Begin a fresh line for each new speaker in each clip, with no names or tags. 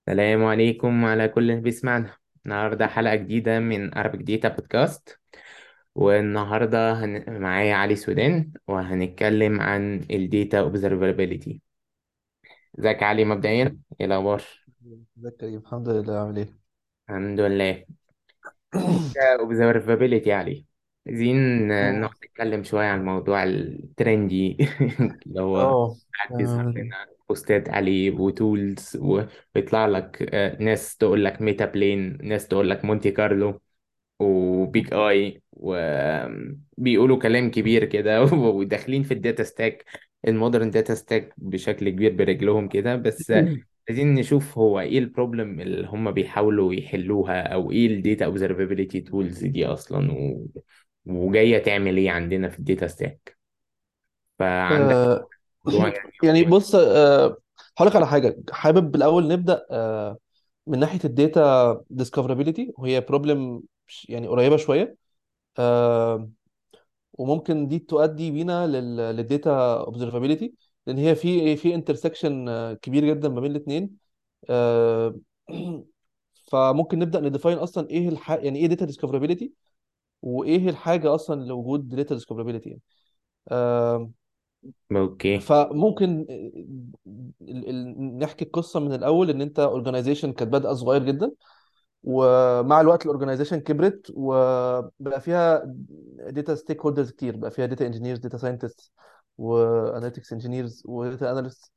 السلام عليكم على كل اللي بيسمعنا النهاردة حلقة جديدة من Arabic Data Podcast والنهاردة هن... معايا علي سودان وهنتكلم عن ال Data Observability ازيك يا علي مبدئيا ايه الأخبار؟
ازيك يا كريم الحمد لله عامل ايه
الحمد لله Data Observability يا علي عايزين
مم.
نقعد نتكلم شوية عن الموضوع الترندي اللي هو
اه
قاعد بيظهر
آم،
لنا بوستات عليه وتولز ويطلع لك آه، ناس تقول لك ميتا بلين ناس تقول لك مونتي كارلو وبيج اي وبيقولوا كلام كبير كده وداخلين في الداتا ستاك المودرن داتا ستاك بشكل كبير برجلهم كده بس عايزين نشوف هو ايه البروبلم اللي هم بيحاولوا يحلوها او ايه الداتا اوبزرفابيلتي تولز دي اصلا و... وجايه تعمل ايه عندنا في الداتا ستاك فعندك
آه،
موضوع يعني
يعني
قول
بص آه، هقول لك على حاجه حابب الاول نبدا آه، من ناحيه الداتا ديسكفرابيلتي وهي بروبلم يعني قريبه شويه آه، وممكن دي تؤدي بينا للداتا اوبزرفابيلتي لان هي في في انترسكشن كبير جدا ما بين الاثنين فممكن نبدا نديفاين اصلا ايه الح... يعني ايه داتا ديسكفرابيلتي وايه الحاجه اصلا لوجود داتا ديسكفرابيلتي يعني آم،
اوكي
فممكن ال- ال- نحكي القصه من الاول ان انت اورجانيزيشن كانت بادئه صغير جدا ومع الوقت الاورجانيزيشن كبرت وبقى فيها داتا ستيك هولدرز كتير بقى فيها داتا انجينيرز داتا ساينتست واناليتكس انجينيرز وداتا اناليست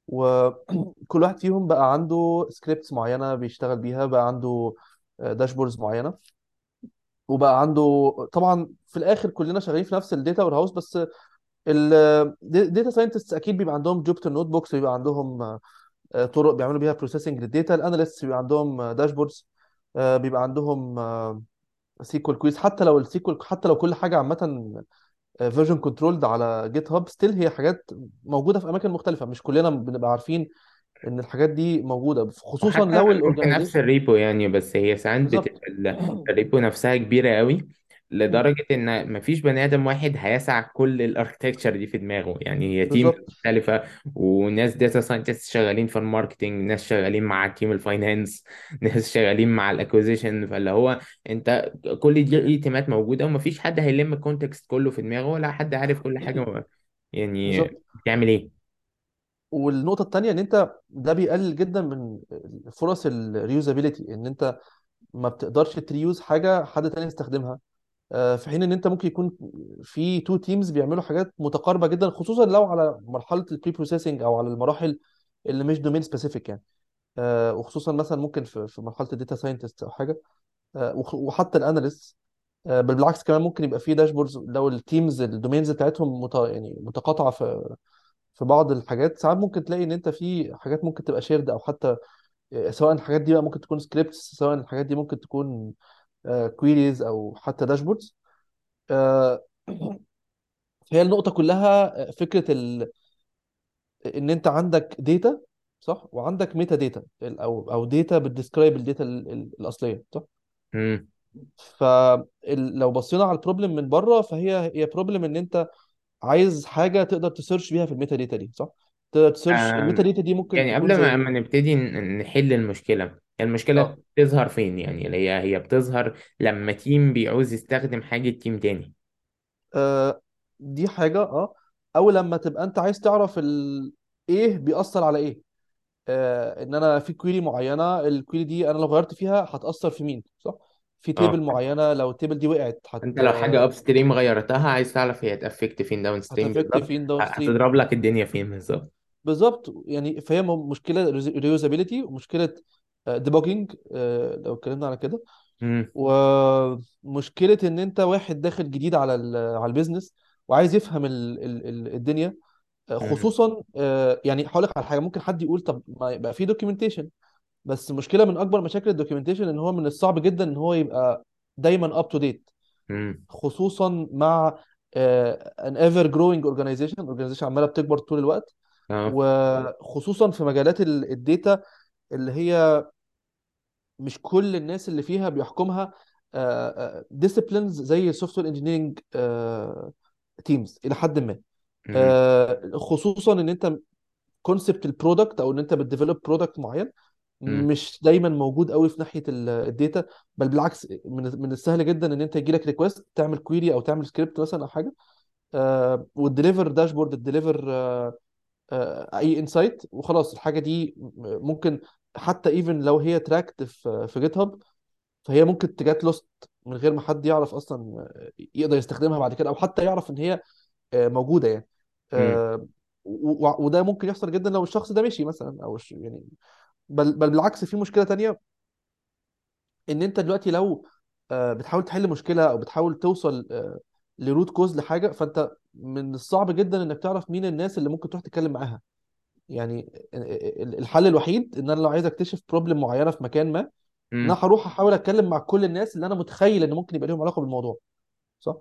وكل واحد فيهم بقى عنده سكريبتس معينه بيشتغل بيها بقى عنده داشبوردز معينه وبقى عنده طبعا في الاخر كلنا شغالين في نفس الداتا وير هاوس بس الداتا ساينتست اكيد بيبقى عندهم جوبيتر نوت بوكس بيبقى عندهم آه، طرق بيعملوا بيها بروسيسنج للداتا الاناليست بيبقى عندهم داشبوردز بيبقى عندهم سيكوال كويز حتى لو السيكوال حتى لو كل حاجه عامه فيرجن كنترولد على جيت هاب ستيل هي حاجات موجوده في اماكن مختلفه مش كلنا بنبقى عارفين ان الحاجات دي موجوده خصوصا
وحتى
لو
في نفس
الاورجنايزيشن
الريبو يعني بس هي ساعات
بالظبط
بتبقى ال- الريبو نفسها كبيرة قوي لدرجة إن مفيش بني آدم واحد هيسع كل الأركتكتشر دي في دماغه يعني هي تيم
بالظبط
مختلفة وناس داتا ساينتست شغالين في الماركتينج ناس شغالين مع تيم الفاينانس ناس شغالين مع الأكوزيشن فاللي هو أنت كل دي تيمات موجودة ومفيش حد هيلم الكونتكست كله في دماغه ولا حد عارف كل حاجة يعني
بالظبط
بتعمل إيه
والنقطة التانية ان انت ده بيقلل جدا من فرص الريوزابيليتي ان انت ما بتقدرش تريوز حاجة حد تاني يستخدمها آه، في حين ان انت ممكن يكون في تو تيمز بيعملوا حاجات متقاربة جدا خصوصا لو على مرحلة البري بروسيسنج او على المراحل اللي مش دومين سبيسيفيك يعني آه، وخصوصا مثلا ممكن في في مرحلة الداتا ساينتست او حاجة آه، وخ- وحتى الاناليست بل بالعكس كمان ممكن يبقى في داشبوردز لو التيمز الدومينز بتاعتهم مت... يعني متقاطعة في في بعض الحاجات ساعات ممكن تلاقي ان انت في حاجات ممكن تبقى شيرد او حتى سواء الحاجات دي بقى ممكن تكون سكريبتس سواء الحاجات دي ممكن تكون كويريز او حتى داشبوردز هي النقطة كلها آه، فكرة ال... ان انت عندك داتا صح وعندك ميتا داتا او او داتا بتديسكرايب الداتا ال- ال- الاصلية صح
مم.
فلو بصينا على البروبلم من بره فهي هي بروبلم ان انت عايز حاجة تقدر تسيرش بيها في الميتا داتا دي صح تقدر تسيرش الميتا داتا دي ممكن
يعني
تكون
قبل ما
زي
ما نبتدي ن- نحل المشكلة المشكلة
اه
بتظهر فين يعني اللي هي هي بتظهر لما تيم بيعوز يستخدم حاجة تيم تاني
آه، دي حاجة اه او لما تبقى انت عايز تعرف ال... ايه بيأثر على ايه آه ان انا في كويري معينة الكويري دي انا لو غيرت فيها هتأثر في مين صح في تيبل
اه
معينة لو التيبل دي وقعت هت
انت لو حاجة اب ستريم غيرتها عايز تعرف هي اتأفكت فين داون ستريم
هتافكت
بالظبط
فين
ه-
داون ستريم
هتضرب لك الدنيا فين بالظبط
بالظبط يعني فهي م- مشكلة ريوزابيليتي ومشكلة ديبوجينج لو اتكلمنا على كده
امم
ومشكلة ان انت واحد داخل جديد على ال- على البيزنس وعايز يفهم ال ال ال الدنيا
امم
خصوصا آه، يعني هقول لك على حاجه ممكن حد يقول طب ما يبقى في دوكيومنتيشن بس مشكله من اكبر مشاكل الدوكيومنتيشن ان هو من الصعب جدا ان هو يبقى دايما اب تو ديت
امم
خصوصا مع ان ايفر جروينج اورجانيزيشن اورجانيزيشن عماله بتكبر طول الوقت
اه
وخصوصا في مجالات الداتا اللي هي مش كل الناس اللي فيها بيحكمها ديسيبلينز زي السوفت وير انجينيرنج تيمز الى حد ما
امم
آه، خصوصا ان انت كونسبت البرودكت او ان انت بتديفلوب برودكت معين
مم.
مش دايما موجود قوي في ناحيه الداتا بل بالعكس من من السهل جدا ان انت يجي لك ريكوست تعمل كويري او تعمل سكريبت مثلا او حاجه آه وتديليفر داشبورد تديليفر آه آه اي انسايت وخلاص الحاجه دي ممكن حتى ايفن لو هي تراكت في في جيت هاب فهي ممكن تجات لوست من غير ما حد يعرف اصلا يقدر يستخدمها بعد كده او حتى يعرف ان هي آه، موجوده يعني
مم.
آه، و- و- وده ممكن يحصل جدا لو الشخص ده مشي مثلا او ش- يعني بل بل بالعكس في مشكله تانية ان انت دلوقتي لو آه، بتحاول تحل مشكله او بتحاول توصل آه، لروت كوز لحاجه فانت من الصعب جدا انك تعرف مين الناس اللي ممكن تروح تتكلم معاها يعني ال- الحل الوحيد ان انا لو عايز اكتشف بروبلم معينه في مكان ما ان انا
مم.
هروح احاول اتكلم مع كل الناس اللي انا متخيل ان ممكن يبقى لهم علاقه بالموضوع صح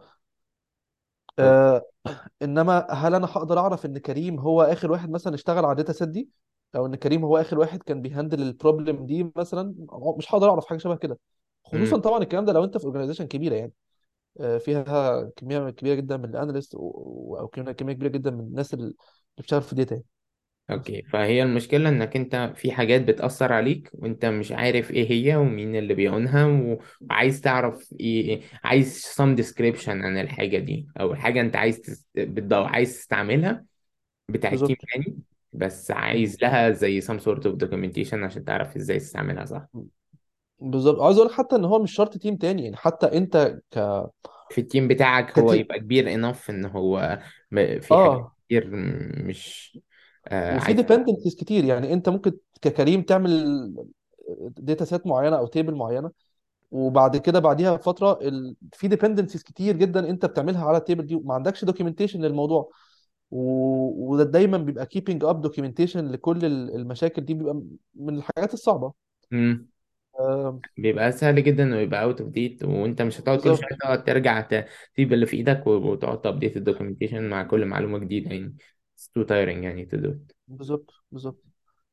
أوكي.
آه انما هل انا هقدر اعرف ان كريم هو اخر واحد مثلا اشتغل على الداتا سيت دي او ان كريم هو اخر واحد كان بيهندل البروبلم دي مثلا مش هقدر اعرف حاجه شبه كده
مم.
خصوصا طبعا الكلام ده لو انت في اورجانيزيشن كبيره يعني آه، فيها كميه كبيره جدا من الاناليست او كميه كمية كبيره جدا من الناس اللي بتشتغل في الداتا يعني بس
اوكي فهي المشكلة انك انت في حاجات بتأثر عليك وانت مش عارف ايه هي ومين اللي بيعونها و- وعايز تعرف ايه عايز some description عن الحاجة دي او حاجة انت عايز تس... بتدور عايز تستعملها بتاع التيم
بالظبط
تاني بس عايز لها زي some sort of documentation عشان تعرف ازاي تستعملها صح
بالظبط عاوز اقول لك حتى ان هو مش شرط تيم تاني يعني حتى انت ك
في التيم بتاعك هو
كتيم
يبقى كبير enough ان هو م- في حاجات
اه
كتير م- مش آه
وفي
عايز
ديبندنسيز كتير يعني انت ممكن ككريم تعمل داتا سيت معينه او تيبل معينه وبعد كده بعديها بفتره ال... في ديبندنسيز كتير جدا انت بتعملها على التيبل دي وما عندكش دوكيومنتيشن للموضوع و... وده دايما بيبقى كيبنج اب دوكيومنتيشن لكل ال- المشاكل دي بيبقى من الحاجات الصعبه
مم.
آه
بيبقى سهل جدا انه يبقى اوت اوف ديت وانت مش هتقعد كل شويه
بالظبط
تقعد ترجع ت- تسيب اللي في ايدك و- وتقعد تابديت الدوكيومنتيشن مع كل معلومه جديده يعني it's too tiring يعني to do it.
بالظبط بالظبط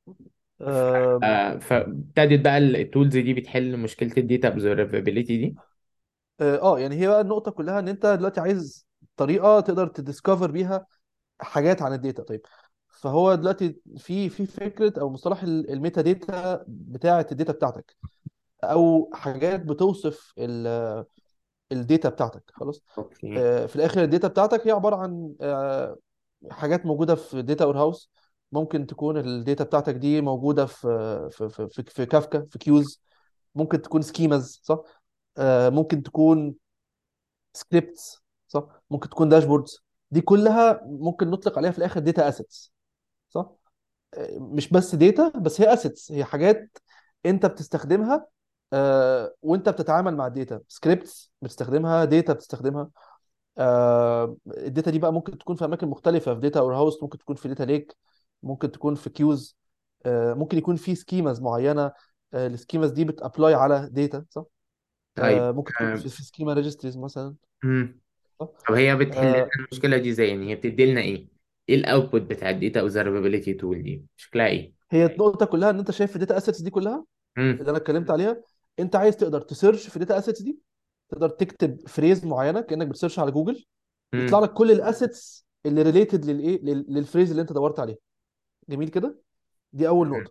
ف-
آه
آه، فابتدت بقى التولز دي بتحل مشكله الداتا observability دي
اه آه، يعني هي بقى النقطه كلها ان انت دلوقتي عايز طريقه تقدر تديسكفر بيها حاجات عن الداتا طيب فهو دلوقتي في في فكره او مصطلح ال- الميتا داتا بتاعه الداتا بتاعتك او حاجات بتوصف ال- الداتا بتاعتك خلاص
اوكي
آه، في الاخر الداتا بتاعتك هي عباره عن آه، حاجات موجوده في داتا اور هاوس ممكن تكون الداتا بتاعتك دي موجوده في في في في, في كافكا في كيوز ممكن تكون سكيماز صح آه، ممكن تكون سكريبتس صح ممكن تكون داشبوردز دي كلها ممكن نطلق عليها في الاخر داتا اسيتس صح آه، مش بس داتا بس هي اسيتس هي حاجات انت بتستخدمها آه، وانت بتتعامل مع الداتا سكريبتس بتستخدمها داتا بتستخدمها آه، الداتا دي بقى ممكن تكون في اماكن مختلفه في داتا اور هاوس ممكن تكون في داتا ليك ممكن تكون في كيوز ممكن يكون في سكيماز معينه السكيماز دي بتابلاي على داتا صح
طيب
آه، ممكن تكون
آه،
في سكيما ريجستريز مثلا
مم.
صح
طب هي بتحل لنا
آه،
المشكله دي ازاي يعني هي بتدي لنا ايه ايه الاوتبوت بتاع الداتا observability tool دي شكلها ايه
هي النقطه كلها ان انت شايف الداتا اسيتس دي كلها
مم.
اللي انا اتكلمت عليها انت عايز تقدر تسيرش في الداتا اسيتس دي تقدر تكتب فريز معينه كانك بتسيرش على جوجل يطلع
مم.
لك كل الاسيتس اللي ريليتد للايه لل- للفريز اللي انت دورت عليه جميل كده دي اول
مم.
نقطه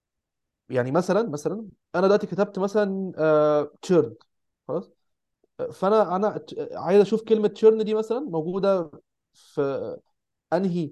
يعني مثلا مثلا انا دلوقتي كتبت مثلا تشيرن خلاص فانا انا ت- عايز اشوف كلمه تشيرن دي مثلا موجوده في انهي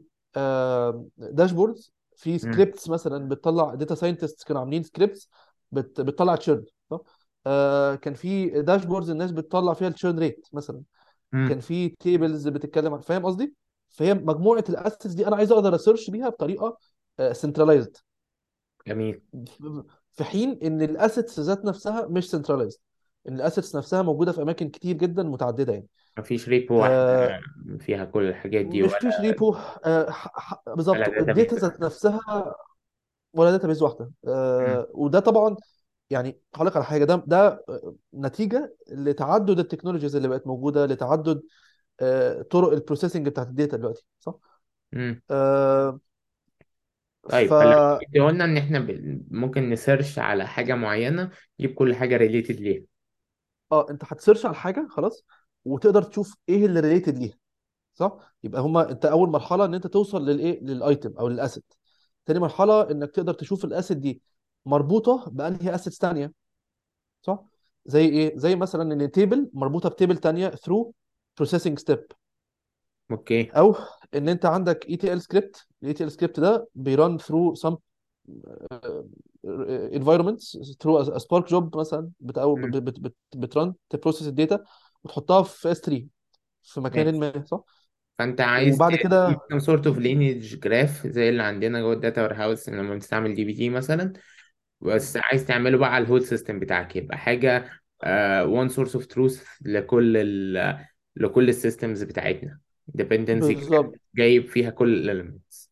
داشبوردز في
مم.
سكريبتس مثلا بتطلع داتا ساينتست كانوا عاملين سكريبتس بت بتطلع تشيرن صح آه، كان في داشبوردز الناس بتطلع فيها التشيرن ريت مثلا
مم.
كان في تيبلز بتتكلم عن فاهم قصدي فهي مجموعه الاسيتس دي انا عايز اقدر اسيرش بيها بطريقه سنترلايزد
جميل
في حين ان الاسيتس ذات نفسها مش سنترلايزد ان الاسيتس نفسها موجوده في اماكن كتير جدا متعدده يعني
مفيش ريبو واحدة
آه
فيها كل الحاجات دي
مش فيش
ولا
ريبو آه ح- ح-
ولا
بالظبط
داتابيس
الداتا ذات نفسها ولا داتا بيز واحده
مم.
آه وده طبعا يعني هقول لك على حاجه ده ده آه، نتيجه لتعدد التكنولوجيز اللي بقت موجوده لتعدد آه طرق البروسيسنج بتاعت الداتا دلوقتي صح
مم.
آه ف
طيب فلو جيت قلنا ان احنا ب... ممكن نسيرش على حاجة معينة نجيب كل حاجة ريليتد ليها
اه انت هتسيرش على حاجه خلاص وتقدر تشوف ايه اللي ريليتد ليها صح يبقى هما انت اول مرحله ان انت توصل للايه للايتم او للاسيت تاني مرحله انك تقدر تشوف الاسيت دي مربوطه بانهي اسيتس تانيه صح زي ايه زي مثلا ان تيبل مربوطه بتيبل تانيه through processing step
اوكي
او ان انت عندك اي تي ال سكريبت الاي تي ال سكريبت ده بيرن through some uh, environments through a spark job مثلا بت او
مم.
بت بت بت بترن تبروسيس الداتا وتحطها في اس 3 في مكان
ماشي
ما صح
فانت عايز
وبعد
تعمل
كده
some sort of lineage graph زي اللي عندنا جوه الداتا وير هاوس لما بنستعمل دي بي تي مثلا بس عايز تعمله بقى على الهول سيستم بتاعك يبقى حاجة uh, one source of truth لكل ال لكل السيستمز بتاعتنا dependency graph
بالظبط
جايب فيها كل ال elements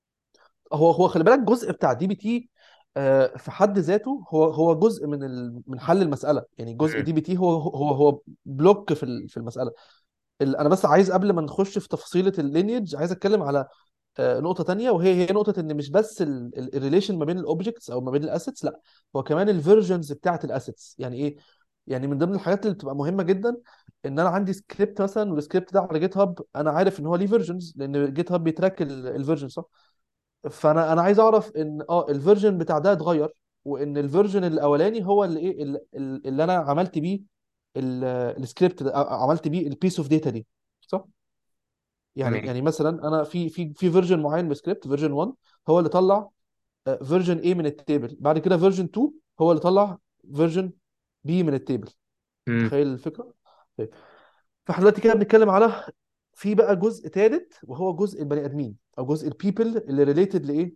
هو هو خلي بالك الجزء بتاع دي بي تي في حد ذاته هو هو جزء من ال... من حل المساله يعني جزء
مم.
دي بي تي هو هو هو بلوك في ال- في المساله ال- انا بس عايز قبل ما نخش في تفصيله اللينيج عايز اتكلم على آه، نقطه تانية وهي هي نقطه ان مش بس الريليشن ما بين الاوبجكتس او ما بين الاسيتس لا هو كمان الفيرجنز بتاعت الاسيتس يعني ايه يعني من ضمن الحاجات اللي بتبقى مهمه جدا ان انا عندي سكريبت مثلا والسكريبت ده على جيت هاب انا عارف ان هو ليه فيرجنز لان جيت هاب بيتراك الفيرجن صح فانا انا عايز اعرف ان اه الفيرجن بتاع ده اتغير وان الفيرجن الاولاني هو اللي ايه اللي, اللي انا عملت بيه ال- السكريبت ده آه، عملت بيه البيس اوف داتا دي صح يعني
ماشي
يعني مثلا انا في في في فيرجن معين من السكريبت فيرجن 1 هو اللي طلع فيرجن A من التيبل بعد كده فيرجن 2 هو اللي طلع فيرجن B من التيبل
مم.
متخيل الفكره طيب فاحنا دلوقتي كده بنتكلم على في بقى جزء ثالث وهو جزء البني ادمين او جزء البيبل اللي ريليتد لايه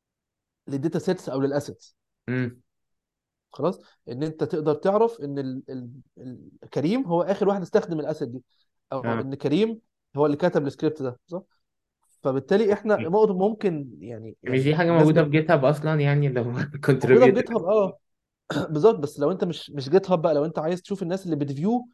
للداتا سيتس او للاسيتس
مم.
خلاص ان انت تقدر تعرف ان ال... ال... ال... كريم هو اخر واحد استخدم الاسيت دي او
اه
ان كريم هو اللي كتب السكريبت ده صح فبالتالي احنا
اوكي
ممكن ممكن يعني
مش
يعني
دي حاجة
الناس
موجودة في
بت...
جيت هاب أصلا يعني اللي هو
موجوده في
contributor
جيت هاب اه بالظبط بس لو انت مش مش جيت هاب بقى لو انت عايز تشوف الناس اللي بتفيو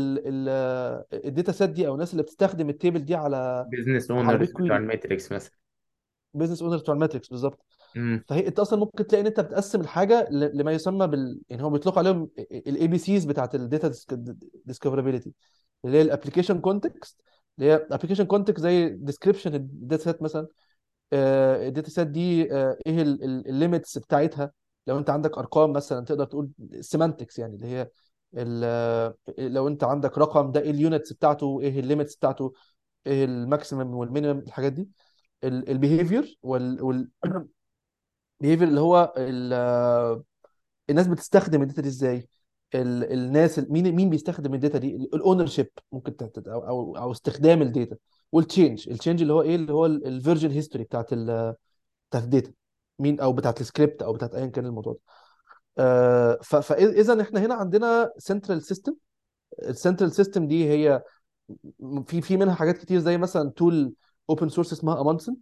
الداتا سيت دي او الناس اللي بتستخدم التيبل دي على
business
على
owners
بيج
بتوع
كويري
الماتريكس مثلا
بزنس اونرز بتوع الماتريكس بالظبط
مم.
فهي انت اصلا ممكن تلاقي ان انت بتقسم الحاجه ل- لما يسمى بال يعني هو بيطلق عليهم الاي بي سيز بتاعت الداتا ديسكفرابيلتي اللي هي الابلكيشن كونتكست اللي هي ابلكيشن كونتكست زي ديسكريبشن الداتا سيت مثلا الداتا سيت دي آه، ايه الليميتس بتاعتها لو انت عندك ارقام مثلا تقدر تقول السيمانتكس يعني اللي هي ال- آه، لو انت عندك رقم ده ايه اليونتس بتاعته ايه الليميتس بتاعته ايه الماكسيمم والمينيمم الحاجات دي البيهيفير وال behavior اللي هو ال- آه، الناس بتستخدم الداتا دي ازاي ال- الناس مين مين بيستخدم الداتا دي الاونر شيب ممكن تحت- او او او استخدام الداتا والتشينج التشينج اللي هو ايه اللي هو الفيرجن هيستوري بتاعت ال بتاعت الداتا مين او بتاعت السكريبت او بتاعت ايا كان الموضوع ده آه، ف- فاذا احنا هنا عندنا سنترال سيستم السنترال سيستم دي هي في في منها حاجات كتير زي مثلا تول اوبن سورس اسمها امانسن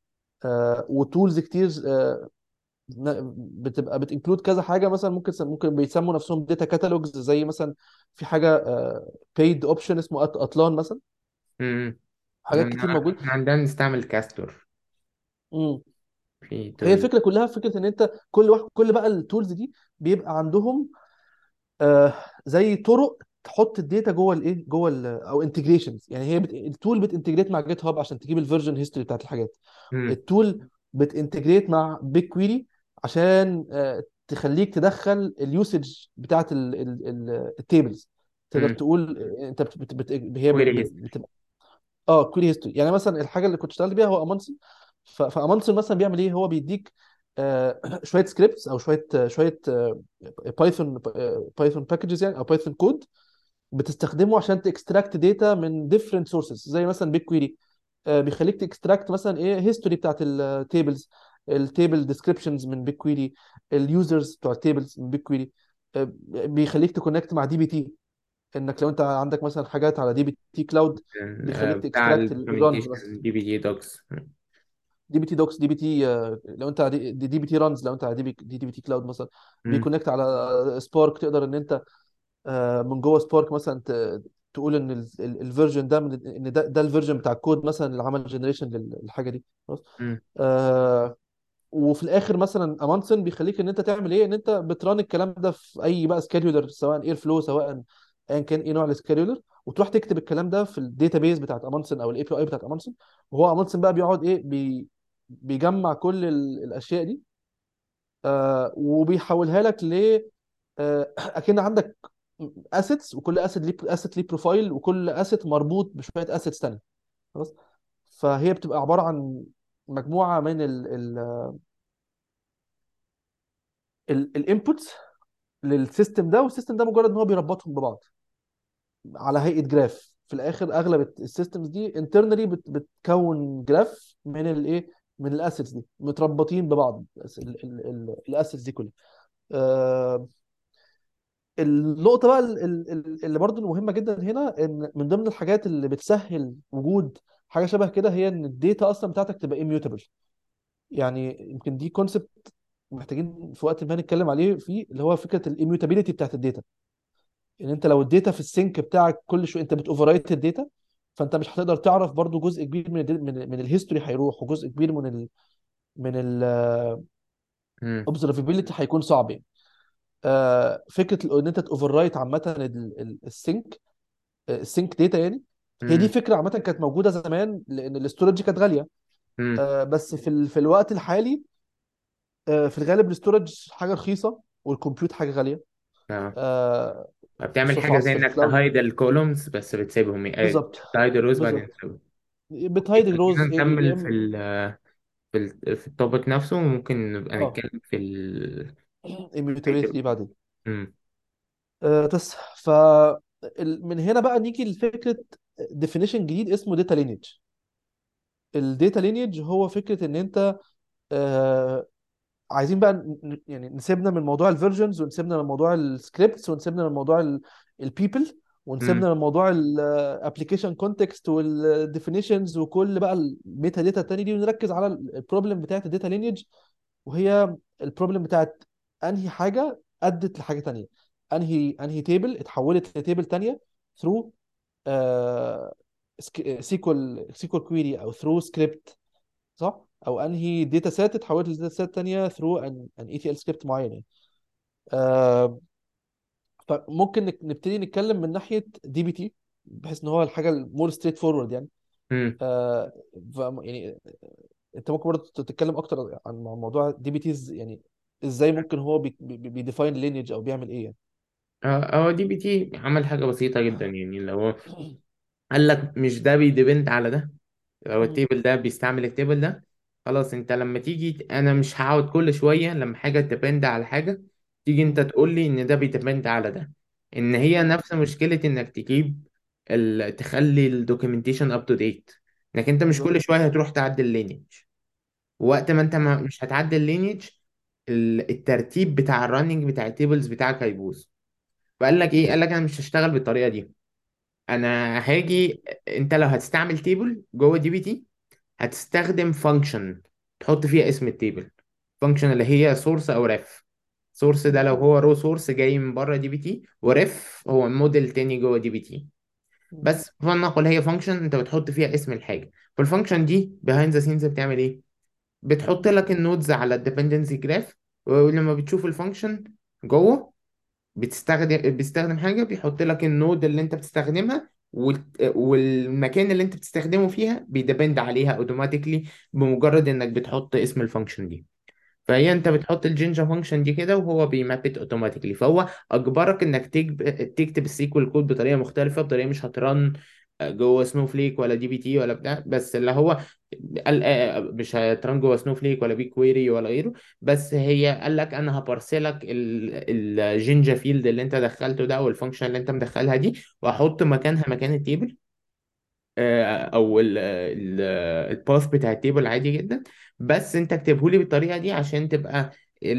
وتولز كتير آه، ن- بتبقى بتنكلود كذا حاجه مثلا ممكن ممكن بيسموا نفسهم داتا كاتالوجز زي مثلا في حاجه بيد اوبشن اسمه أط- اطلان مثلا
مم.
حاجات كتير موجود
احنا عندنا نستعمل كاستور
امم
في
هي
تول
الفكره كلها في فكره ان انت كل واحد كل بقى التولز دي بيبقى عندهم آه زي طرق تحط الداتا جوه الايه جوه ال او انتجريشنز يعني هي بت... التول بتنتجريت مع جيت هاب عشان تجيب الفيرجن هيستوري بتاعت الحاجات
مم.
التول بتنتجريت مع بيج كويري عشان آه، تخليك تدخل اليوسج بتاعت التيبلز تقدر
مم.
تقول آه، انت بت بت بت هي بت
query
بت
history
بتبقى اه كويري هيستوري يعني مثلا الحاجه اللي كنت اشتغلت بيها هو امانسون فامانسون مثلا بيعمل ايه هو بيديك آه، شويه سكريبتس او شويه شويه بايثون بايثون باكجز يعني او بايثون كود بتستخدمه عشان تكستراكت داتا من different sources زي مثلا بيج كويري بيخليك تكستراكت مثلا ايه هيستوري بتاعت التيبلز التيبل ديسكريبشنز من بيج كويري اليوزرز بتوع التيبلز من بيج كويري بيخليك تكونكت مع دي بي تي انك لو انت عندك مثلا حاجات على دي بي تي كلاود
آه،
بيخليك
بتاع
تكستراكت الرانز مثلا
الدوكيومنتيشن دي بي جي دوكس
دي بي تي دوكس دي بي تي لو انت على دي, دي بي تي رانز لو انت على دي بي دي بي تي كلاود مثلا بيكونكت على سبارك تقدر ان انت آه، من جوه سبارك مثلا ت- تقول ان الفيرجن ده من ان ده ده الفيرجن بتاع الكود مثلا اللي عمل جنريشن للحاجه دي خلاص آه وفي الاخر مثلا امانسون بيخليك ان انت تعمل ايه ان انت بتران الكلام ده في اي بقى سكادولر سواء اير فلو سواء ايا كان ايه نوع السكادولر وتروح تكتب الكلام ده في الداتابيز بتاعت امانسون او الاي بي اي بتاعت امانسون وهو امانسون بقى بيقعد ايه بي بيجمع كل ال- الاشياء دي آه وبيحولها لك ل آه اكن عندك اسيتس وكل اسيت ليه اسيت ليه بروفايل وكل اسيت مربوط بشويه اسيتس تانية خلاص فهي بتبقى عباره عن مجموعه من الانبوتس للسيستم ده والسيستم ده مجرد ان هو بيربطهم ببعض على هيئه جراف في الاخر اغلب السيستمز دي انترنالي بتكون جراف من الايه من الاسيتس دي متربطين ببعض الاسيتس دي كلها آه، النقطه بقى ال- ال- ال- اللي برضو المهمه جدا هنا ان من ضمن الحاجات اللي بتسهل وجود حاجه شبه كده هي ان الداتا اصلا بتاعتك تبقى immutable يعني يمكن دي كونسبت محتاجين في وقت ما نتكلم عليه فيه اللي هو فكره الاميوتابيليتي بتاعت الداتا ان انت لو الداتا في السينك بتاعك كل شويه انت بتوفررايت الداتا فانت مش هتقدر تعرف برضو جزء كبير من ال من, من الهيستوري هيروح وجزء كبير من ال من
مم.
الاوبزرفابيلتي هيكون صعب يعني آه، فكره ال- ان انت تاوفررايت عامه ال- ال- السينك السينك داتا يعني هي دي
مم.
فكره عامه كانت موجوده زمان لان الاستورج كانت غاليه
مم.
آه، بس في ال- في الوقت الحالي آه، في الغالب الاستورج حاجه رخيصه والكمبيوت حاجه غاليه
اه
آه،
بتعمل
في في
حاجة
عص-
زي
في
انك
الكلاود
تهايد الكولومز بس بتسيبهم ي-
بالظبط
تهايد الروز بعدين
بالظبط
تسيبهم
بتهايد
خلينا
جروز يا
نكمل في
اما
ال في ال في التوبيك نفسه وممكن نبقى
اه
نتكلم في ال
immutability دي بعدين
مم.
آه، بس ف ال- من هنا بقى نيجي لفكره definition جديد اسمه data lineage الداتا lineage هو فكره ان انت آه، عايزين بقى ن- يعني نسيبنا من موضوع الفيرجنز ونسيبنا من موضوع السكريبتس ونسيبنا من موضوع البيبل
مم.
ونسيبنا من موضوع الابلكيشن كونتكست والديفينيشنز وكل بقى الميتا داتا التانية دي ونركز على البروبلم بتاعت الداتا لينيج وهي البروبلم بتاعت انهي حاجه ادت لحاجه تانية انهي انهي تيبل اتحولت لتيبل تانية ثرو سيكوال سيكوال كويري او ثرو سكريبت صح او انهي داتا سيت اتحولت لداتا سيت تانية ثرو ان ان اي تي ال سكريبت معين يعني آه فممكن نك- نبتدي نتكلم من ناحيه دي بي تي بحيث ان هو الحاجه المور ستريت فورورد يعني
مم.
آه ف يعني انت ممكن برضه تتكلم اكتر عن موضوع دي بي تيز يعني ازاي ممكن هو بيديفاين لينيج او بيعمل ايه يعني
اه هو دي بي تي عمل حاجة بسيطة جدا يعني اللي هو قال لك مش ده بيديبند على ده لو
مم.
التيبل ده بيستعمل التيبل ده خلاص انت لما تيجي انا مش هقعد كل شويه لما حاجه تبند على حاجه تيجي انت
مم.
تقول لي ان ده بيديبند على ده ان هي
مم.
نفس مشكله انك تجيب ال... تخلي الدوكيومنتيشن اب تو ديت انك انت مش
بالظبط
كل شويه هتروح تعدل لينيج وقت ما انت ما مش هتعدل لينيج الترتيب بتاع الرننج بتاع التيبلز بتاعك هيبوظ فقال لك ايه قال لك انا مش هشتغل بالطريقه دي انا هاجي انت لو هتستعمل تيبل جوه دي بي تي هتستخدم فانكشن تحط فيها اسم التيبل فانكشن اللي هي سورس او ريف سورس ده لو
مم.
هو رو سورس جاي من بره دي بي تي وريف هو موديل تاني جوه دي بي تي
مم.
بس فلنقل هي فانكشن انت بتحط فيها اسم الحاجه فالفانكشن دي behind the scenes بتعمل ايه بتحط لك النودز على الديبندنسي جراف ولما بتشوف الفانكشن جوه بتستخدم بيستخدم حاجة بيحط لك النود اللي انت بتستخدمها وال- والمكان اللي انت بتستخدمه فيها بيدبند عليها اوتوماتيكلي بمجرد انك بتحط اسم الفانكشن دي فهي انت بتحط الجينجا فانكشن دي كده وهو بيمابت اوتوماتيكلي فهو اجبرك انك تكتب تكتب السيكوال كود بطريقه مختلفه بطريقه مش هترن جوه سنو فليك ولا دي بي تي ولا بتاع بس اللي هو قال آه، مش هترن جوه سنو فليك ولا بي كويري ولا غيره بس هي قال لك انا هبارسلك الجينجا فيلد اللي انت دخلته ده او الفانكشن اللي انت مدخلها دي واحط مكانها مكان التيبل آه، او الباث بتاع التيبل عادي جدا بس انت اكتبه لي بالطريقه دي عشان تبقى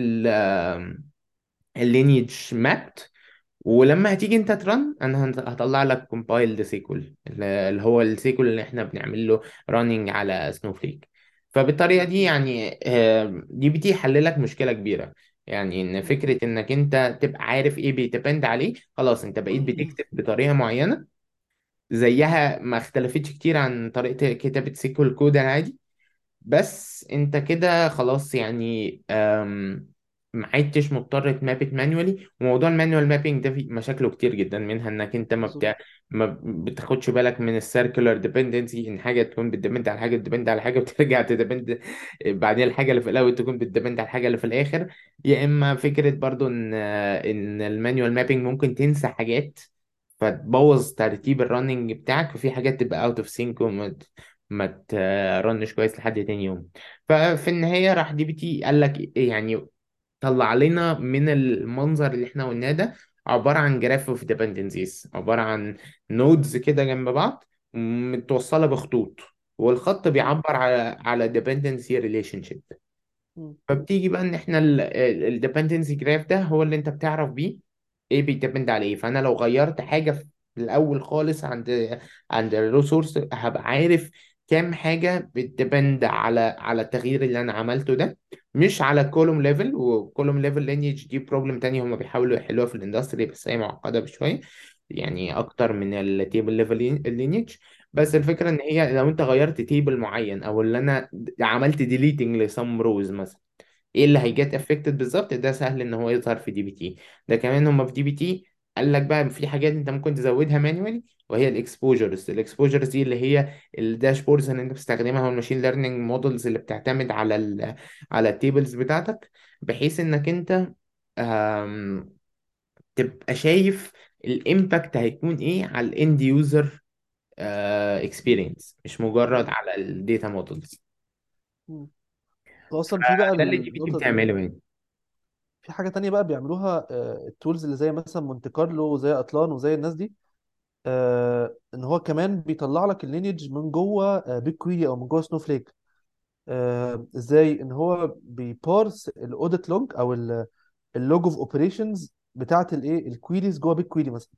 اللينيج مابت ولما هتيجي انت ترن انا هن- هطلع لك كومبايلد سيكول اللي هو السيكول اللي احنا بنعمل له راننج على سنوفليك فبالطريقه دي يعني آه، دي بتي حل لك مشكله كبيره يعني ان فكره انك انت تبقى عارف ايه بيتبند عليه خلاص انت بقيت بتكتب بطريقه معينه زيها ما اختلفتش كتير عن طريقة كتابة سيكوال كود العادي بس انت كده خلاص يعني أم ما عدتش مضطر تمابت مانوالي وموضوع المانوال مابينج ده فيه مشاكله كتير جدا منها انك انت ما
بالظبط
بتاع ما بتاخدش بالك من السيركلر ديبندنسي ان حاجه تكون بتدبند على حاجه تدبند على حاجه بترجع تدبند بعدين الحاجه اللي في الاول تكون بتدبند على الحاجه اللي في الاخر يا اما فكره برضو ان ان المانوال مابينج ممكن تنسى حاجات فتبوظ ترتيب الرننج بتاعك وفي حاجات تبقى اوت اوف سينك وما ت- ما ترنش كويس لحد تاني يوم ففي النهاية راح دي بي تي قال لك إيه يعني طلع لنا من المنظر اللي احنا قلناه ده عبارة عن جراف اوف ديبندنسيز عبارة عن نودز كده جنب بعض متوصلة بخطوط والخط
مم.
بيعبر على على dependency relationship
مم.
فبتيجي بقى ان احنا الديبندنسي جراف ده هو اللي انت بتعرف بيه ايه بيديبند على ايه فانا لو غيرت حاجه في الاول خالص عند عند الريسورس هبقى عارف كام حاجه بتديبند على على التغيير اللي انا عملته ده مش على كولوم ليفل وكولوم ليفل لينيج دي بروبلم تاني هم بيحاولوا يحلوها في الاندستري بس هي معقده بشويه يعني اكتر من التيبل ليفل لينيج بس الفكره ان هي لو انت غيرت تيبل معين او اللي انا عملت ديليتنج لسم روز مثلا ايه اللي هيجيت افكتد بالظبط ده سهل ان هو يظهر في دي بي تي ده كمان هم في دي بي تي قال لك بقى في حاجات انت ممكن تزودها مانوالي وهي الاكسبوجرز الاكسبوجرز دي اللي هي الداشبوردز اللي انت بتستخدمها والماشين ليرنينج مودلز اللي بتعتمد على ال على التيبلز بتاعتك بحيث انك انت آم، تبقى شايف الامباكت هيكون ايه على الاند يوزر اكسبيرينس مش مجرد
مم.
على الداتا مودلز
مم. اصلا في بقى
ده اللي دي بي تي
النقطه دي
بتعمله يعني
في حاجه تانية بقى بيعملوها آه، التولز اللي زي مثلا مونte كارلو وزي اطلان وزي الناس دي آه، ان هو كمان بيطلع لك اللينيج من جوه بيج كويري او من جوه سنو فليك آه، ازاي ان هو بيبارس الاوديت لوج او اللوج اوف اوبريشنز بتاعت الايه الكويريز جوه بيج كويري مثلا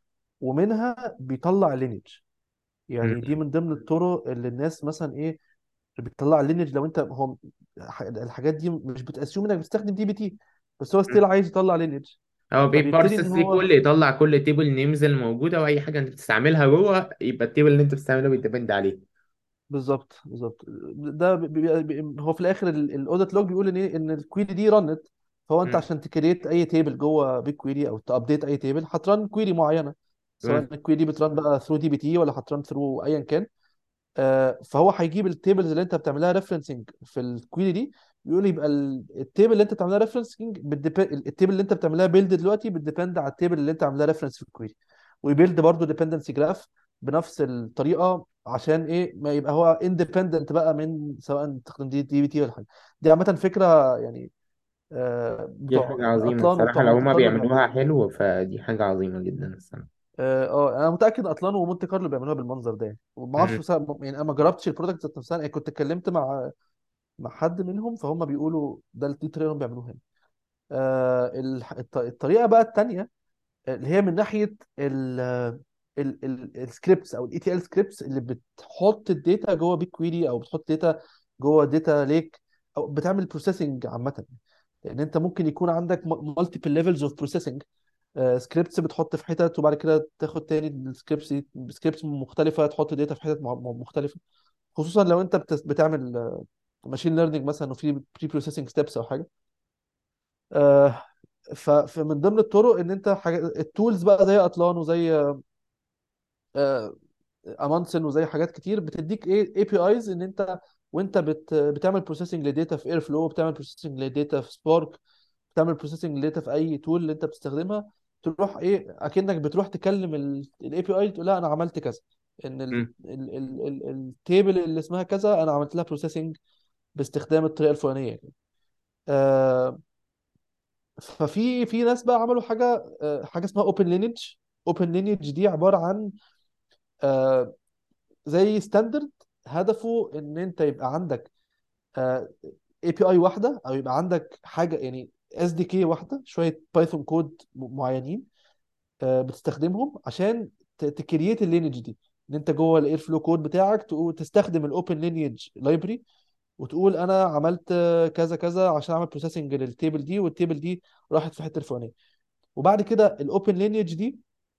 ومنها بيطلع اللينيج يعني دي من ضمن الطرق اللي الناس مثلا ايه بتطلع اللينج لو انت هو ح- الحاجات دي مش بتاسيوم انك بتستخدم دي بي تي بس هو ستيل عايز يطلع لينج
هو
فبيبتدي
بيبارس
ان هو
السيكوال يطلع كل تيبل نيمز الموجوده واي حاجه انت بتستعملها جوه يبقى التيبل اللي انت بتستعمله بيديبند عليه
بالظبط بالظبط ده بي بي بي هو في الاخر الاوديت لوج بيقول ان ايه ان الكويري دي رنت فهو انت
مم.
عشان تكريت اي تيبل جوه بيج كويري او تابديت اي تيبل هترن كويري معينه سواء
مم.
الكويري دي بترن بقى ثرو دي بي تي ولا هترن ثرو ايا كان آه، فهو هيجيب التيبلز اللي انت بتعملها ريفرنسنج في الكويري دي بيقول يبقى ال- التيبل اللي انت بتعملها ريفرنسنج التيبل اللي انت بتعملها بيلد دلوقتي بتديبند على التيبل اللي انت عاملها ريفرنس في الكويري ويبيلد برضه ديبندنسي جراف بنفس الطريقه عشان ايه ما يبقى هو اندبندنت بقى من سواء تستخدم دي دي بي تي ولا حاجه دي عامه فكره يعني آه،
دي
بتوع
حاجه عظيمه
اطلان
الصراحه
وبتوع
لو
مونte
هما
كارلو
بيعملوها
بيعملوها
حلو فدي حاجه عظيمه جدا الصراحه
اه آه، انا متاكد اطلان ومونte كارلو بيعملوها بالمنظر ده يعني وما اعرفش
مم.
بس- يعني انا ما جربتش البرودكت ذات نفسها يعني كنت اتكلمت مع مع حد منهم فهم بيقولوا ده دي الطريقه اللي هم بيعملوها هنا آه الح- الط- الطريقه بقى التانيه اللي هي من ناحيه ال ال ال السكريبتس او الاي تي ال سكريبتس اللي بتحط الداتا جوه بيج كويري او بتحط داتا جوه داتا ليك او بتعمل بروسيسنج عامه لان انت ممكن يكون عندك مالتيبل ليفلز اوف بروسيسنج سكريبتس بتحط في حتت وبعد كده تاخد تاني السكريبتس سكريبتس مختلفه تحط داتا في حتت مع- مع- مختلفه خصوصا لو انت بتس- بتعمل ماشين ليرنينج مثلا وفي بري بروسيسنج ستيبس او حاجه آه، ف- فمن ضمن الطرق ان انت حاجه التولز بقى زي اطلان وزي آه، امانسن وزي حاجات كتير بتديك ايه اي بي ايز ان انت وانت بت بتعمل بروسيسنج لداتا في اير فلو بتعمل بروسيسنج لداتا في سبارك بتعمل بروسيسنج لداتا في اي تول اللي انت بتستخدمها تروح ايه اكنك بتروح تكلم الاي بي اي تقول لها انا عملت كذا ان
مم.
التيبل اللي اسمها كذا انا عملت لها بروسيسنج باستخدام الطريقه الفلانيه آه، ففي في ناس بقى عملوا حاجه آه، حاجه اسمها اوبن لينج اوبن لينج دي عباره عن آه، زي ستاندرد هدفه ان انت يبقى عندك اي بي اي واحده او يبقى عندك حاجه يعني اس دي كي واحده شويه بايثون كود معينين آه، بتستخدمهم عشان تكريت اللينج دي ان انت جوه الاير فلو كود بتاعك تقول تستخدم الاوبن لينج لايبرري وتقول انا عملت آه، كذا كذا عشان اعمل بروسيسنج للتيبل دي والتيبل دي راحت في حته الفلانيه وبعد كده الاوبن لينيج دي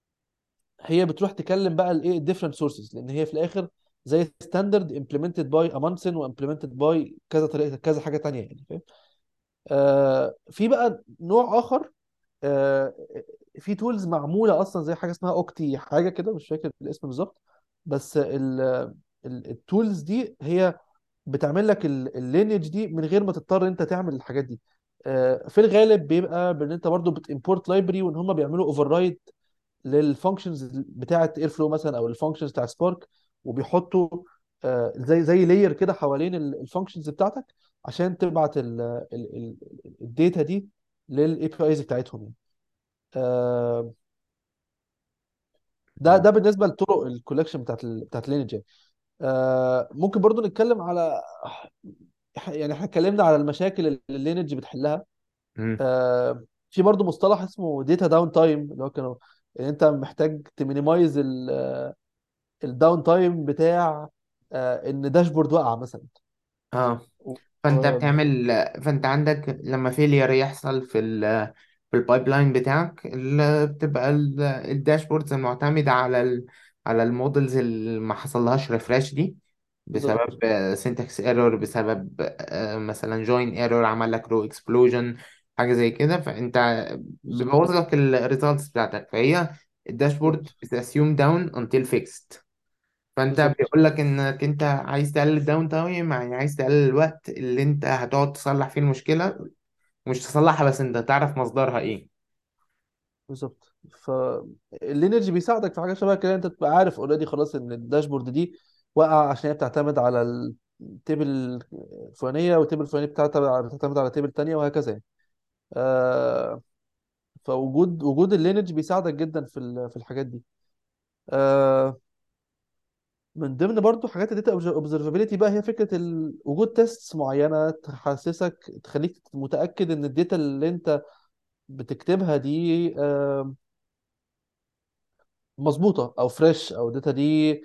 هي بتروح تكلم بقى الايه الديفرنت سورسز لان هي في الاخر زي ستاندرد امبلمنتد باي امانسن وامبلمنتد باي كذا طريقه كذا حاجه تانية يعني فاهم في بقى نوع اخر آه، في تولز معموله اصلا زي حاجه اسمها اوكتي حاجه كده مش فاكر الاسم بالظبط بس التولز دي هي بتعمل لك اللينج دي من غير ما تضطر انت تعمل الحاجات دي آه، في الغالب بيبقى بان انت برضو بتimport لايبرري وان هم بيعملوا اوفر رايد للفانكشنز بتاعه اير فلو مثلا او الفانكشنز بتاع سبارك وبيحطوا آه، زي زي لاير كده حوالين الفانكشنز بتاعتك عشان تبعت الداتا دي للاي بي ايز بتاعتهم يعني آه، ده ده بالنسبه لطرق الكولكشن بتاعت ال... بتاعت اللينج يعني آه، ممكن برضو نتكلم على يعني احنا اتكلمنا على المشاكل اللي اللينج بتحلها
مم.
آه، في برضو مصطلح اسمه داتا داون تايم اللي هو كانوا ان انت محتاج تمينيمايز الداون تايم بتاع آه، ان داشبورد وقع مثلا
اه
و-
فانت
و-
بتعمل فانت عندك لما فيلير يحصل في ال في البايب لاين بتاعك اللي بتبقى ال- الداشبوردز المعتمدة على ال على المودلز اللي ما حصلهاش ريفرش دي
بالظبط
بسبب سينتاكس ايرور بسبب آه، مثلا جوين ايرور عمل لك رو اكسبلوجن حاجة زي كده فانت
بالظبط
بيبوظ لك الريزلتس بتاعتك فهي الداشبورد
بالظبط
بتاسيوم داون until fixed فانت
بالظبط
بيقول لك انك انت عايز تقلل الداون تايم يعني عايز تقلل الوقت اللي انت هتقعد تصلح فيه المشكله ومش تصلحها بس انت تعرف مصدرها ايه
بالظبط فاللينرجي بيساعدك في حاجه شبه كده انت تبقى عارف اوريدي خلاص ان الداشبورد دي واقعه عشان هي بتعتمد على التيبل الفلانيه والتيبل الفلانيه بتاعتها بتعتمد على تيبل تانية وهكذا يعني آه فوجود وجود اللينج بيساعدك جدا في ال- في الحاجات دي آه من ضمن برضو حاجات الداتا اوبزرفابيلتي بقى هي فكره ال- وجود تيستس معينه تحسسك تخليك متاكد ان الداتا اللي انت بتكتبها دي آه مظبوطه او فريش او الداتا دي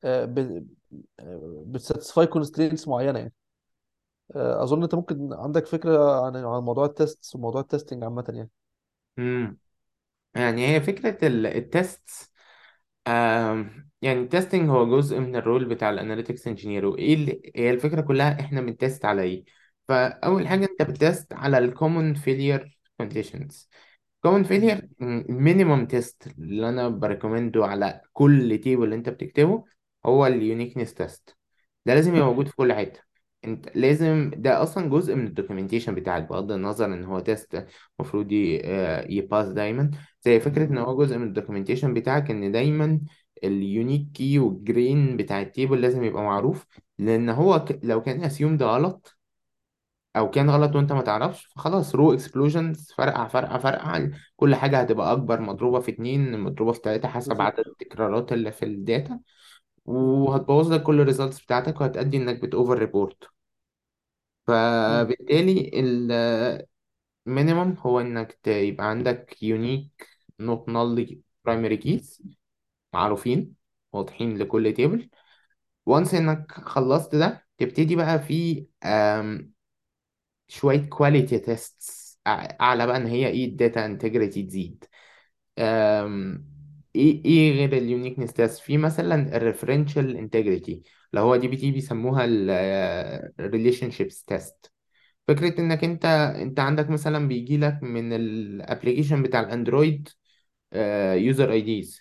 بتساتسفاي كونسترينتس معينه يعني آه، اظن انت ممكن عندك فكره عن عن موضوع التيست وموضوع التستنج عامه يعني
امم يعني هي فكره التست آم، يعني التستنج هو جزء من الرول بتاع الاناليتكس انجينير وايه اللي هي الفكره كلها احنا بنتست على ايه فاول حاجه انت بتست على الكومن فيلير كونديشنز كومن
مم.
فيلير المينيمم تيست اللي انا بريكومنده على كل تيبل اللي انت بتكتبه هو اليونيكنس تيست ده لازم يبقى موجود في كل حته انت لازم ده اصلا جزء من الدوكيومنتيشن بتاعك بغض النظر ان هو تيست المفروض يباس دايما زي فكره ان هو جزء من الدوكيومنتيشن بتاعك ان دايما اليونيك كي والجرين بتاع التيبل لازم يبقى معروف لان هو ك... لو كان اسيوم ده غلط او كان غلط وانت ما تعرفش فخلاص رو اكسبلوجنز فرقع فرقع فرقع كل حاجه هتبقى اكبر مضروبه في اتنين مضروبه في تلاته حسب عدد
بالظبط
التكرارات اللي في الداتا وهتبوظ لك كل الريزلتس بتاعتك وهتأدي انك بتوفر ريبورت
مم.
فبالتالي المينيمم هو انك ت- يبقى عندك يونيك نوت نال برايمري كيز معروفين واضحين لكل تيبل وانس انك خلصت ده تبتدي بقى في آم، شوية كواليتي تيستس اعلى بقى ان هي ايه الداتا انتجريتي تزيد أم، ايه ايه غير اليونيكنس تيست في مثلا الريفرنشال انتجريتي اللي هو دي بي تي بيسموها الريليشن شيبس تيست فكرة انك انت انت عندك مثلا بيجي لك من الابليكيشن بتاع الاندرويد يوزر اي ديز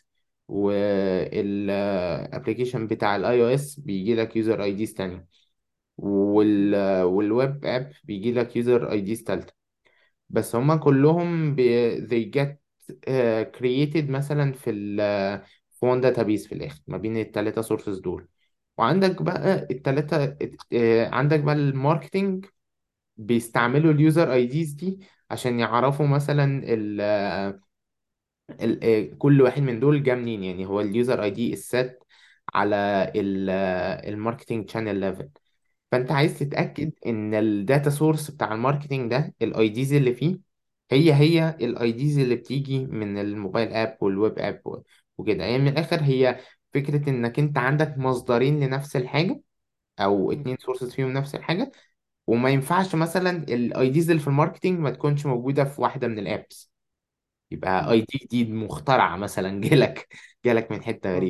والابليكيشن بتاع الاي او اس بيجي لك يوزر اي ديز تانية وال والويب اب بيجي لك يوزر اي ديز تالتة بس هما كلهم بي... they get uh, created مثلا في ال في one database في الآخر ما بين التلاتة sources دول وعندك بقى التلاتة آه، عندك بقى الماركتينج بيستعملوا اليوزر اي ديز دي عشان يعرفوا مثلا ال ال آه، كل واحد من دول جه منين يعني هو اليوزر اي دي السات على الماركتينج شانل ليفل فانت عايز تتاكد ان الداتا سورس بتاع الماركتينج ده الاي ديز اللي فيه هي هي الاي ديز اللي بتيجي من الموبايل اب والويب اب و- وكده يعني من الاخر هي فكره انك انت عندك مصدرين لنفس الحاجه او
مم.
اتنين سورسز فيهم نفس الحاجه وما ينفعش مثلا الاي ديز اللي في الماركتينج ما تكونش موجوده في واحده من الابس يبقى
مم.
اي دي جديد مخترع مثلا جالك جالك من حته
اه
غريبه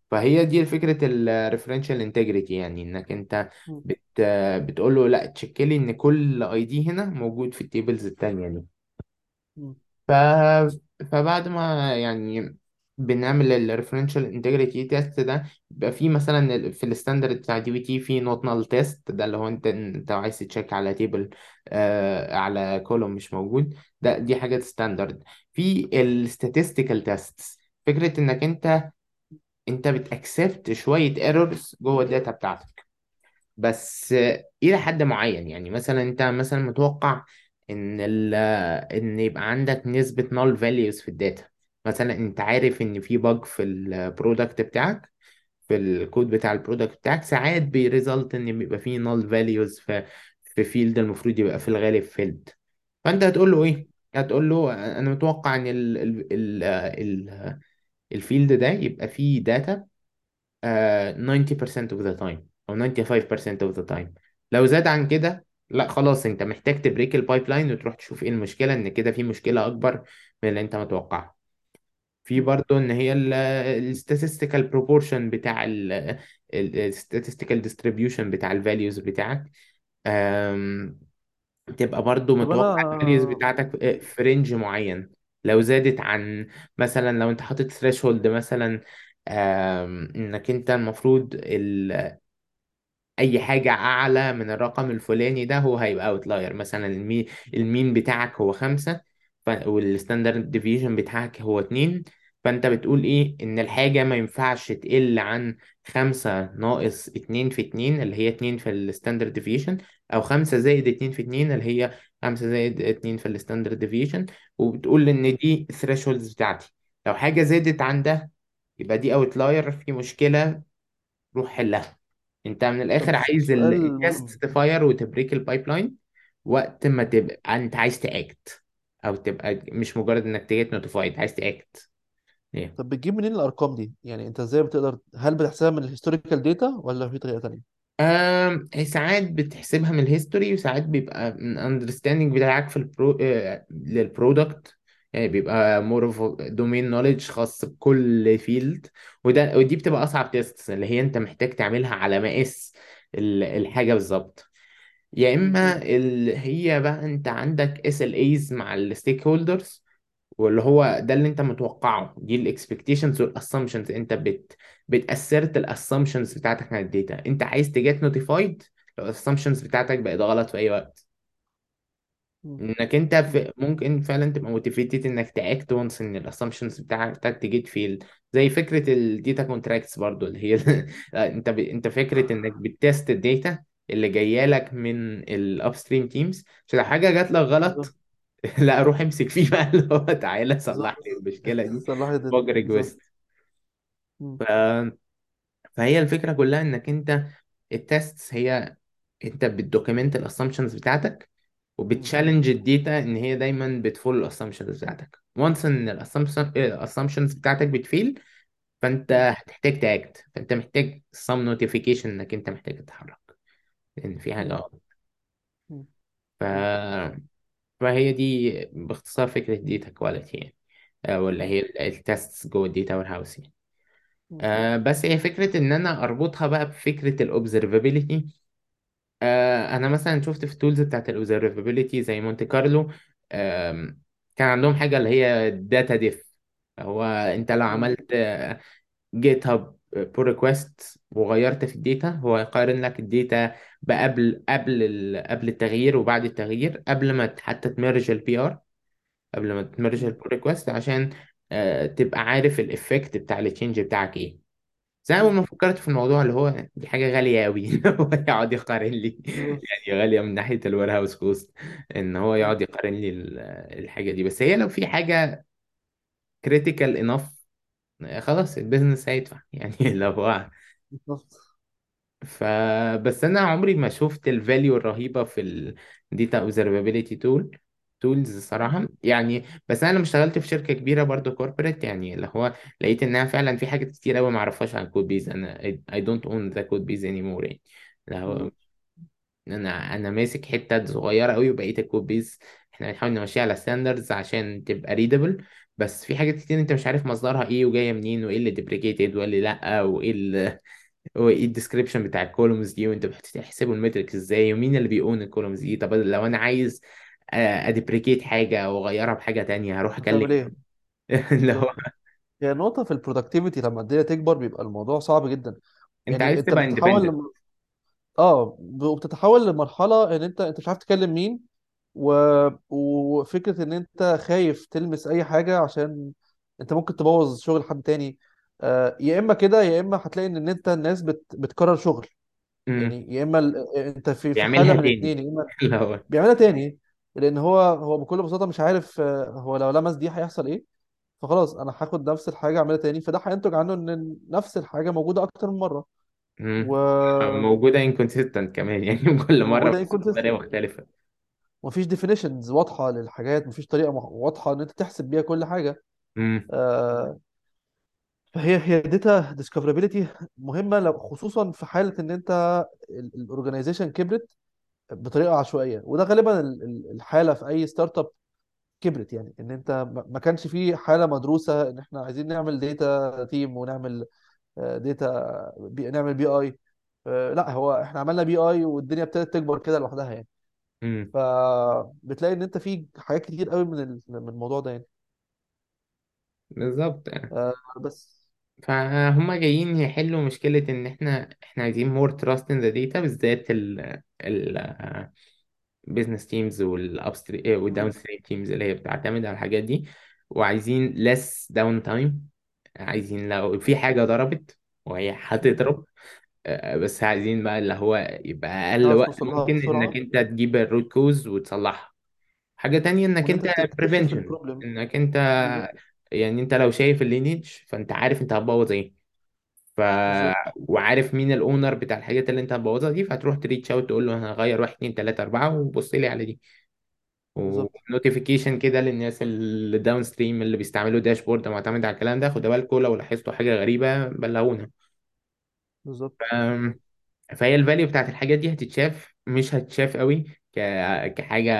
فهي دي فكرة الريفرنشال انتجريتي يعني انك انت
مم.
بت بتقول له لا تشيك لي ان كل اي دي هنا موجود في التيبلز التانية دي
مم.
ف... فبعد ما يعني بنعمل الريفرنشال انتجريتي تيست ده بيبقى في مثلا ال- في الستاندرد بتاع دي بي تي في نوت نال تيست ده اللي هو انت انت عايز تشيك على تيبل آه على كولوم مش موجود ده دي حاجات ستاندرد في الستاتستيكال تيست فكرة انك انت انت بتاكسبت شويه ايرورز جوه الداتا بتاعتك بس آه، الى حد معين يعني مثلا انت مثلا متوقع ان ال ان يبقى عندك نسبه null values في الداتا مثلا انت عارف ان في بug في البرودكت بتاعك في الكود بتاع البرودكت بتاعك ساعات بيريزلت ان بيبقى فيه null values في في فيلد المفروض يبقى في الغالب فيلد فانت هتقول له ايه هتقول له انا متوقع ان ال ال ال ال الفيلد ده يبقى فيه داتا آه 90% of the time او 95% of the time لو زاد عن كده لا خلاص انت محتاج تبريك البايب لاين وتروح تشوف ايه المشكله ان كده في مشكله اكبر من اللي انت متوقعها في
مم.
برضه ان هي ال statistical proportion بتاع ال ال statistical distribution بتاع ال values بتاعك آم، تبقى برضه
طب انا
متوقع ال values بتاعتك في رينج معين لو زادت عن مثلا لو انت حاطط threshold مثلا آم، انك انت المفروض اي حاجة اعلى من الرقم الفلاني ده هو هيبقى اوتلاير مثلا المي المين بتاعك هو خمسة ف... والستاندرد ديفيجن بتاعك هو اتنين فانت بتقول ايه ان الحاجة ما ينفعش تقل عن خمسة ناقص اتنين في اتنين اللي هي اتنين في الستاندرد ديفيجن او خمسة زائد اتنين في اتنين اللي هي خمسة زائد اتنين في الستاندرد ديفيجن وبتقول ان دي الثريشولدز بتاعتي لو حاجة زادت عن ده يبقى دي اوتلاير في مشكلة روح حلها انت من
طب
الاخر
س-
عايز
سؤال
التست
مهم
تفاير وتبريك البايب لاين وقت ما تبقى انت عايز تاكت او تبقى مش مجرد انك تجيت نوتيفايد عايز تاكت
طب بتجيب منين الارقام دي يعني انت ازاي بتقدر هل بتحسبها من الهيستوريكال داتا ولا في طريقة تانية
آم، ساعات بتحسبها من الهيستوري وساعات بيبقى من اندرستاندينج بتاعك في البرو آه، للبرودكت يعني بيبقى مور اوف دومين نوليدج خاص بكل فيلد وده ودي بتبقى اصعب تيست اللي هي انت محتاج تعملها على مقاس ال- الحاجه بالظبط يا
مم.
اما ال... هي بقى انت عندك اس ال ايز مع الستيك هولدرز واللي هو ده اللي انت متوقعه دي الاكسبكتيشنز والاسامبشنز انت بت بتأسرت الاسامبشنز بتاعتك عن الداتا انت عايز تجيت نوتيفايد لو الاسامبشنز بتاعتك بقت غلط في اي وقت
مم.
انك انت
مم.
في ممكن فعلا تبقى موتيفيتد انك تاكت وانس ان الاسامبشنز بتاعتك تجيت فيل زي فكره الداتا كونتراكتس برضو اللي هي انت ب... انت فكره انك بتست الداتا اللي جايه لك من الاب ستريم تيمز عشان لو حاجه جات لك
بالظبط
غلط لا روح امسك فيه بقى اللي هو تعالى صلح
بالظبط
لي المشكله دي
صلح لي
بج
الدنيا بالظبط
ريكويست
مم.
ف... فهي الفكره كلها انك انت التستس هي انت بتدوكيمنت الاسامبشنز بتاعتك
مم.
وبتشالنج الداتا ان هي دايما بتفول الاسامبشنز بتاعتك وانس ان الاسامبشنز بتاعتك بتفيل فانت
مم.
هتحتاج تاكت فانت محتاج some notification انك انت محتاج تتحرك لان في حاجه
مم.
غلط
مم.
ف...
مم.
فهي دي باختصار فكره داتا كواليتي يعني آه، ولا هي التستس جوه الداتا وير هاوس يعني
مم.
آه، بس هي فكره ان انا اربطها بقى بفكره الاوبزرفابيلتي آه، انا مثلا شفت في التولز بتاعت الاوبزرفابيلتي زي مونte كارلو آم، كان عندهم حاجه اللي هي داتا ديف هو انت لو
مم.
عملت جيت هاب بول ريكويست وغيرت في الداتا هو هيقارن لك الداتا بقبل قبل ال... قبل التغيير وبعد التغيير قبل ما حتى تمرج البي ار قبل ما تمرج
مم.
البول ريكويست عشان آه، تبقى عارف الافكت بتاع التشينج بتاعك ايه زي اول
مم.
ما فكرت في الموضوع اللي هو دي حاجه غاليه قوي هو يقعد يقارن لي
بالظبط
يعني غاليه من ناحيه الوير هاوس كوست ان هو
مم.
يقعد يقارن لي ال- الحاجه دي بس هي لو في حاجه كريتيكال انف خلاص البيزنس هيدفع يعني لو هو
بالظبط
فبس انا عمري ما شفت الفاليو الرهيبه في الديتا اوبزرفابيلتي تول تولز
مم.
الصراحه يعني بس انا لما اشتغلت في شركه كبيره برضو كوربريت يعني اللي هو لقيت انها فعلا في حاجات كتير قوي ما اعرفهاش عن كود بيز انا I don't own the code base anymore يعني اللي هو
مم.
انا انا ماسك حته صغيره قوي وبقيه الكود بيز احنا بنحاول نمشيها على ستاندردز عشان تبقى ريدبل بس في حاجات كتير انت مش عارف مصدرها ايه وجايه منين وايه اللي ديبريكيتد واللي لا وايه ال وايه الديسكريبشن بتاع الكولومز دي وانت بتحسبوا المترك ازاي ومين اللي بيقون الكولومز دي طب لو انا عايز اديبريكيت حاجه او اغيرها بحاجه تانية هروح اكلم
هتعمل ايه
اللي هو
بالظبط هي النقطة في البرودكتيفيتي لما الدنيا تكبر بيبقى الموضوع صعب جدا
انت
يعني
عايز
انت
تبقى
بتتحول
اندبندنت
لم... اه ب- وبتتحول لمرحلة ان انت انت مش عارف تكلم مين و... وفكرة ان انت خايف تلمس اي حاجة عشان انت ممكن تبوظ شغل حد تاني آه يا اما كده يا اما هتلاقي ان انت الناس بت... بتكرر شغل يعني يا اما ال... انت في في حالة
بيعملها
من
تاني
اتنين يا اما
اللي هو
بيعملها تاني لان هو هو بكل بساطة مش عارف آه، هو لو لمس دي هيحصل ايه فخلاص انا هاخد نفس الحاجه اعملها تاني فده هينتج عنه ان نفس الحاجه موجوده اكتر من مره
مم.
وموجوده
موجودة inconsistent كمان يعني كل مرة بس بطريقة
inconsistent
مختلفة
ومفيش definitions واضحه للحاجات مفيش طريقه مح- واضحه ان انت تحسب بيها كل حاجه
مم.
آه، فهي هي data discoverability مهمه لو خصوصا في حاله ان انت الاورجنايزيشن كبرت بطريقه عشوائيه وده غالبا ال- ال- الحاله في اي ستارت اب كبرت يعني ان انت ما ما كانش في حاله مدروسه ان احنا عايزين نعمل داتا تيم ونعمل داتا بي نعمل بي اي لا هو احنا عملنا بي اي والدنيا ابتدت تكبر كده لوحدها يعني
مم.
فبتلاقي ان انت في حاجات كتير قوي من ال- من الموضوع ده يعني
بالظبط يعني.
آه، بس
فهم جايين يحلوا مشكلة إن إحنا إحنا عايزين more trust in the data بالذات ال ال business teams والupstream
مم.
والdownstream teams اللي هي بتعتمد على الحاجات دي وعايزين less downtime عايزين لو في حاجة ضربت وهي
مم.
هتضرب آه، بس عايزين بقى اللي هو يبقى أقل
تعرف
وقت
توصل لها
ممكن إنك
بسرعه
أنت تجيب الروت كوز وتصلحها حاجة تانية إنك
وان
أنت
انت تكتشف
prevention
البروبلم
إنك أنت
بالظبط
يعني أنت لو شايف اللينيج فأنت عارف أنت هتبوظ إيه ف
بالظبط
وعارف مين الأونر بتاع الحاجات اللي أنت هتبوظها دي فهتروح تريتش أوت تقول له أنا هغير واحد اتنين تلاتة أربعة وبص لي على دي
بالظبط
ونوتيفيكيشن كده للناس اللي داون ستريم اللي بيستعملوا داشبورد معتمد على الكلام ده خدوا بالكم لو لاحظتوا حاجة غريبة بلغونا
بالظبط
أم، فهي الفاليو بتاعت الحاجات دي هتتشاف مش هتتشاف قوي ك... كحاجة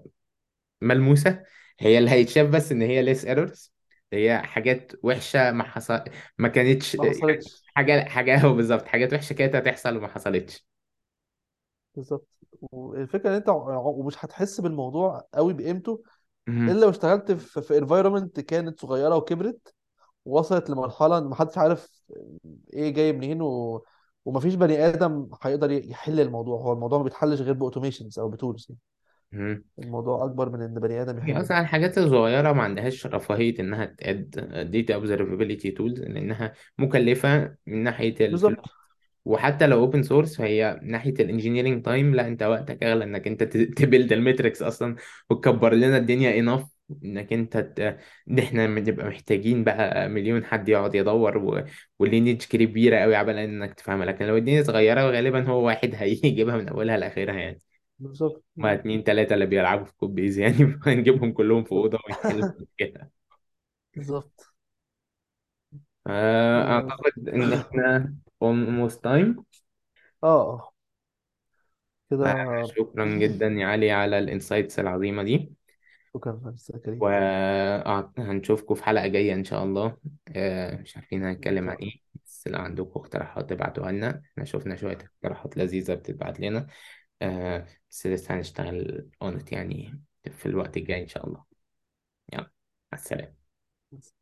ملموسة هي اللي هيتشاف بس ان هي less errors هي حاجات وحشة ما حصل ما كانتش
ما
يعني
حصلتش
حاجة حاجة هو بالظبط حاجات وحشة كانت هتحصل وما حصلتش
بالظبط والفكره ان انت ع- ومش هتحس بالموضوع قوي بقيمته
مهم.
الا لو اشتغلت في في environment كانت صغيره وكبرت وصلت لمرحلة إن محدش عارف إيه جاي منين و... ومفيش بني آدم هيقدر يحل الموضوع هو الموضوع ما بيتحلش غير بأوتوميشنز أو بتولز يعني.
مهم.
الموضوع أكبر من إن بني آدم
هي
يحله
اصلا الحاجات الصغيرة ما عندهاش رفاهية انها تأد data observability tools لانها مكلفة من ناحية الفلوس
بالظبط
وحتى لو اوبن سورس فهي ناحيه الانجينيرنج تايم لا انت وقتك اغلى انك انت تبيلد الميتريكس اصلا وتكبر لنا الدنيا اناف انك انت ت... ده احنا بنبقى محتاجين بقى مليون حد يقعد يدور و... واللينج كبيره قوي عبال انك تفهمها لكن لو الدنيا صغيره غالبا هو واحد هيجيبها من اولها لاخرها يعني
بالظبط
ما
بالظبط
اتنين تلاته اللي بيلعبوا في كود بيز يعني فنجيبهم كلهم في اوضه ويحلوا المشكله
بالظبط
آه،
و...
اعتقد ان احنا almost time
آه آه كده
شكرا جدا يا علي على الانسايتس العظيمة دي
شكرا أستاذ كريم
وهنشوفكم في حلقة جاية إن شاء الله آه، مش عارفين
إن
هنتكلم عن
شاء الله
إيه بس لو عندكم اقتراحات تبعتوها لنا إحنا شفنا شوية اقتراحات لذيذة بتتبعت لنا آه، بس لسه هنشتغل اونت يعني في الوقت الجاي إن شاء الله يلا مع السلامة